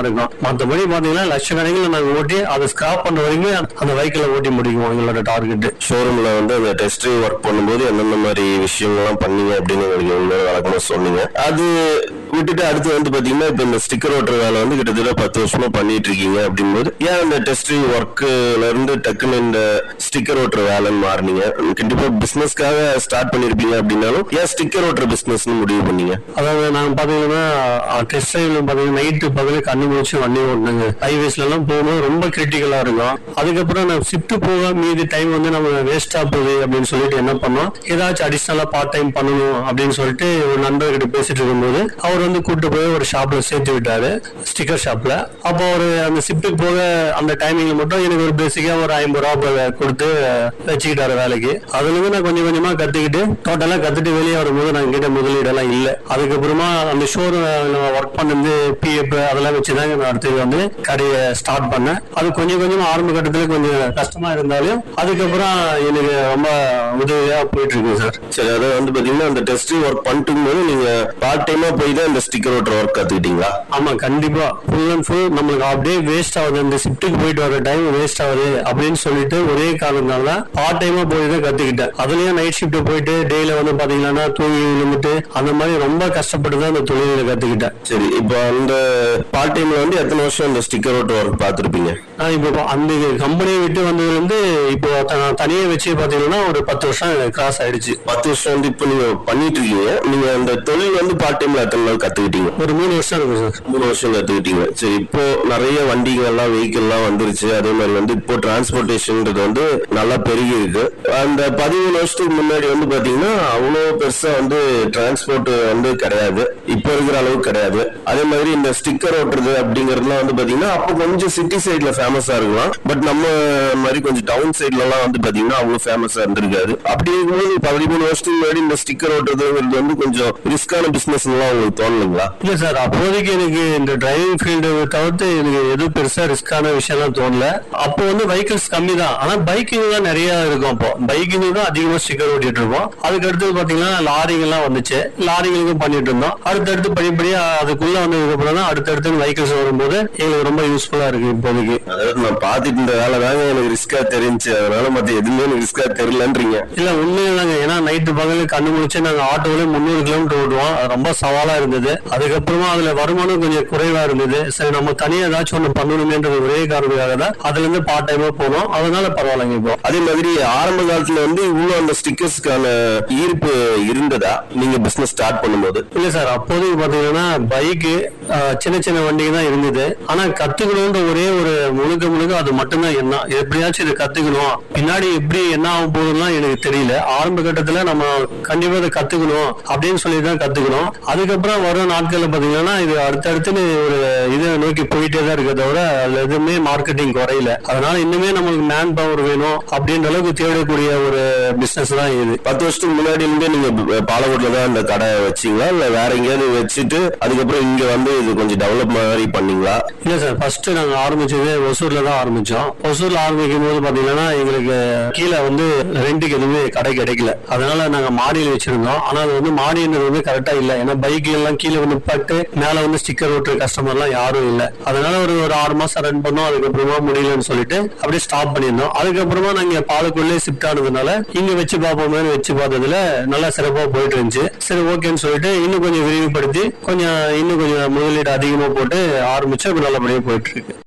இருக்கும் மற்றபடி பாத்தீங்கன்னா லட்சக்கணக்கில் நாங்க ஓட்டி அதை ஸ்கிராப் பண்ற வரைக்கும் அந்த வெஹிக்கிளை ஓட்டி முடிக்கும் எங்களோட டார்கெட் ஷோரூம்ல வந்து அந்த டெஸ்ட் ட்ரைவ் ஒர்க் பண்ணும்போது என்னென்ன மாதிரி விஷயங்கள்லாம் பண்ணீங்க அப்படின்னு உங்களுக்கு உண்மையில வழக்கமா சொன்னீங்க அது விட்டுட்டு அடுத்து வந்து பாத்தீங்கன்னா இப்ப இந்த ஸ்டிக்கர் ஓட்டுற வேலை வந்து கிட்டத்தட்ட பத்து வருஷமா பண்ணிட்டு இருக்கீங்க அப்படிங்கும்போது ஏன் இந்த டெஸ்ட் ட்ரைவ் ஒர்க்ல இருந்து டக்குன்னு இந்த ஸ்டிக்கர் ஓட்டுற வேலைன்னு மாறினீங்க கண்டிப்பா பிசினஸ்க்காக ஸ்டார்ட் பண்ணிருப்பீங்க அப்படின்னாலும் ஏன் ஸ்டிக்கர் ஓட்டுற பிசினஸ்னு முடிவு பண்ணீங்க அதாவது நாங்க பாத்தீங்கன்னா டெஸ்ட் டிரைவ்ல பாத்தீங்கன்னா நைட்டு பகல கண்ணு முடிச்சு வண்டி ஓட்டினாங்க ஹைவேஸ்ல எல்லாம் போகும்போது ரொம்ப கிரிட்டிக்கலா இருக்கும் அதுக்கப்புறம் நான் ஷிஃப்ட் போக மீதி டைம் வந்து நம்ம வேஸ்டா போகுது அப்படின்னு சொல்லிட்டு என்ன பண்ணோம் ஏதாச்சும் அடிஷனலா பார்ட் டைம் பண்ணணும் அப்படின்னு சொல்லிட்டு ஒரு நண்பர்கிட்ட பேசிட்டு இருக்கும்போது அவர் வந்து கூட்டு போய் ஒரு ஷாப்ல சேர்த்து விட்டாரு ஸ்டிக்கர் ஷாப்ல அப்போ ஒரு அந்த ஷிஃப்ட்டுக்கு போக அந்த டைமிங்ல மட்டும் எனக்கு ஒரு பேசிக்கா ஒரு ஐம்பது ரூபா ப- கொடுத்து வச்சுக்கிட்டாரு வேலைக்கு அதுல இருந்து நான் கொஞ்சம் கொஞ்சமா கத்துக்கிட்டு டோட்டலா கத்துட்டு வெளியே வரும்போது நான் கிட்ட முதலீடெல்லாம் இல்ல அதுக்கப்புறமா அந்த ஷோரூம் ஒர்க் பண்ணது பிஎஃப் அதெல்லாம் வச்சுதான் நான் அடுத்தது வந்து கடையை ஸ்டார்ட் பண்ணேன் அது கொஞ்சம் கொஞ்சம் ஆரம்ப கட்டத்துல கொஞ்சம் கஷ்டமா இருந்தாலும் அதுக்கப்புறம் எனக்கு ரொம்ப உதவியா போயிட்டு இருக்கு சார் சரி அதை வந்து பாத்தீங்கன்னா அந்த டெஸ்ட் ஒர்க் பண்ணிட்டு போது நீங்க பார்ட் டைமா போய் தான் இந்த ஸ்டிக்கர் ஓட்டுற ஒர்க் கத்துக்கிட்டீங்களா ஆமா கண்டிப்பா ஃபுல் அண்ட் ஃபுல் நம்மளுக்கு அப்படியே வேஸ்ட் ஆகுது இந்த ஷிஃப்ட்டுக்கு போயிட்டு வர டைம் வேஸ்ட் ஆகுது அப்படின்னு சொல்லிட்டு ஒரே காரணத்தால பார்ட் டைமா போய் தான் கத்துக்கிட்டேன் அதுலயும் நைட் ஷிஃப்ட் போயிட்டு டேல வந்து பாத்தீங்கன்னா தூங்கி விழுந்துட்டு அந்த மாதிரி ரொம்ப கஷ்டப்பட்டு தான் இந்த தொழிலை கத்துக்கிட்டேன் சரி இப்போ அந்த பார்ட் டைம்ல வந்து எத்தனை வருஷம் இந்த ஸ்டிக்கர் ஓட்டுற ஒர்க் பார்த்துருப்பீங்க நான் இப்போ அந்த கம்பெனியை விட்டு வந்ததுல இருந்து இப்போ த- நான் தனியா வச்சு பாத்தீங்கன்னா ஒரு பத்து வருஷம் கிராஸ் ஆயிடுச்சு பத்து வருஷம் வந்து இப்போ நீங்க பண்ணிட்டு இருக்கீங்க நீங்க அந்த தொழில் வந்து பார்ட் டைம்ல எத்தனை நாள் கத்துக்கிட்டீங்க ஒரு மூணு வருஷம் இருக்கு சார் மூணு வருஷம் கத்துக்கிட்டீங்க சரி இப்போ நிறைய வண்டிகள் எல்லாம் வெஹிக்கிள் எல்லாம் வந்துருச்சு அதே மாதிரி வந்து இப்போ டிரான்ஸ்போர்டேஷன்ன்றது வந்து நல்லா பெருகி இருக்கு அந்த பதிமூணு வருஷத்துக்கு முன்னாடி வந்து பாத்தீங்கன்னா அவ்வளவு பெருசா வந்து டிரான்ஸ்போர்ட் வந்து கிடையாது இப்போ இருக்கிற அளவுக்கு கிடையாது அதே மாதிரி இந்த ஸ்டிக்கர் ஓட்டுறது அப்படிங்கறதுலாம் வந்து பாத்தீங்கன்னா அப்போ கொஞ்சம் சிட்டி சைட்ல ஃபேமஸா இருக்கலாம் பட் நம்ம மாதிரி கொஞ்சம் டவுன் சைட்ல எல்லாம் வந்து பாத்தீங்கன்னா அவ்வளவு ஃபேமஸா இருந்திருக்காது அப்படி இருக்கும்போது பதிமூணு வருஷத்துக்கு முன்னாடி இந்த ஸ்டிக்கர் ஓட்டுறதுங்கிறது வந்து கொஞ்சம் ரிஸ்கான பிசினஸ் எல்லாம் உங்களுக்கு தோணலைங்களா இல்ல சார் அப்போதைக்கு எனக்கு இந்த டிரைவிங் ஃபீல்டு தவிர்த்து எனக்கு எதுவும் பெருசா ரிஸ்கான விஷயம்லாம் தோணல அப்போ வந்து வெஹிக்கிள்ஸ் கம்மி தான் ஆனா பைக்கிங் தான் நிறைய இருக்கும் அப்போ பைக்கிங் தான் அதிகமா ஸ்டிக்கர் ஓட்டிட்டு இருப்போம் அதுக்கு அடுத்து பாத்தீங்கன்னா லாரிங்க எல்லாம் வந்துச்சு லாரிங்களுக்கும் பண்ணிட்டு இருந்தோம் அடுத்தடுத்து படிப்படியா அதுக்குள்ள வந்ததுக்கு அப்புறம் தான் அடுத்தடுத்து வெஹிக்கிள்ஸ் வரும்போது எங்களுக்கு ரொம்ப யூஸ்ஃபுல்லா இருக்கு இப்போதைக்கு அதாவது நான் பாத்துட்டு இந்த வேலை தாங்க எனக்கு ரிஸ்கா தெரிஞ்சு அதனால மத்த எதுவுமே எனக்கு ரிஸ்கா தெரியலன்றீங்க இல்ல உண்மையிலாங்க ஏன்னா நைட்டு பகல கண்ணு முழிச்சு நாங்க ஆட்டோவிலே முந்நூறு கிலோமீட்டர் ஓட்டுவோம் அது ரொம்ப சவாலா இருந்தது அதுக்கப்புறமா அதுல வருமானம் கொஞ்சம் குறைவா இருந்தது சரி நம்ம தனியா ஏதாச்சும் ஒண்ணு பண்ணணுமேன்றது ஒரே காரணத்துக்காக தான் அதுல இருந்து பார்ட் டைமா போனோம் அதனால பரவாயில்லைங்க இப்போ அதே மாதிரி ஆரம்ப காலத்துல வந்து இவ்வளவு அந்த ஸ்டிக்கர்ஸ்க்கான ஈர்ப்பு இருந்ததா நீங்க பிசினஸ் ஸ்டார்ட் பண்ணும்போது இல்ல சார் அப்போதைக்கு பாத்தீங்கன்னா பைக்கு சின்ன சின்ன வண்டிங்க தான் இருந்தது ஆனா கத்துக்கணும்ன்ற ஒரே ஒரு முழுக்க முழுக்க அது மட்டும்தான் என்ன எப்படியாச்சும் இதை கத்துக்கணும் பின்னாடி எப்படி என்ன ஆக போகுதுன்னா எனக்கு தெரியல ஆரம்ப கட்டத்துல நம்ம கண்டிப்பா இதை கத்துக்கணும் அப்படின்னு சொல்லி தான் கத்துக்கணும் அதுக்கப்புறம் வரும் நாட்கள்ல பாத்தீங்கன்னா இது அடுத்தடுத்து ஒரு இதை நோக்கி போயிட்டே தான் இருக்க தவிர அதுல எதுவுமே மார்க்கெட்டிங் குறையல அதனால இன்னுமே நம்மளுக்கு மேன் பவர் வேணும் அப்படின்ற அளவுக்கு தேடக்கூடிய ஒரு பிசினஸ் தான் இது பத்து வருஷத்துக்கு முன்னாடி இருந்தே நீங்க ப- பாலக்கோட்ல தான் அந்த கடை வச்சீங்களா இல்ல வேற எங்கேயாவது வச்சுட்டு அதுக்கப்புறம் இங்க வந்து இது கொஞ்சம் டெவலப் மாதிரி பண்ணீங்களா இல்ல சார் ஃபர்ஸ்ட் நாங்க ஆரம்பிச்சது ஒசூர்ல தான் ஆரம்பிச்சோம் ஒசூர்ல ஆரம்பிக்கும் போது பாத்தீங்கன்னா எங்களுக்கு கீழே வந்து ரெண்டுக்கு எதுவுமே கடை கிடைக்கல அதனால நாங்க மாடியில் வச்சிருந்தோம் ஆனா அது வந்து மாடின்றது வந்து கரெக்டா இல்ல ஏன்னா பைக் எல்லாம் கீழே வந்து பட்டு மேல வந்து ஸ்டிக்கர் ஓட்டுற கஸ்டமர் எல்லாம் யாரும் இல்ல அதனால ஒரு ஒரு ஆறு மாசம் ரன் பண்ணோம் அதுக்கப்புறமா முடியலன்னு சொல்லிட்டு அப்படியே ஸ்டாப் பண்ணியிருந்தோம் அதுக்கப்புறமா நாங்க பாலக்குள்ளே ஷிஃப்ட் ஆனதுனால இங்க வச்சு பார்ப்போமே வச்சு பார்த்ததுல நல்லா சிறப்பா போயிட்டு இருந்துச்சு சரி ஓகேன்னு சொல்லிட்டு இன்னும் கொஞ்சம் விரிவுபடுத்தி கொஞ்சம் இன்னும் கொஞ்சம் முதலீடு அதிகமா போட்டு ஆரம்பிச்சு அப்ப நல்லபடியா போயிட்டு இருக்கு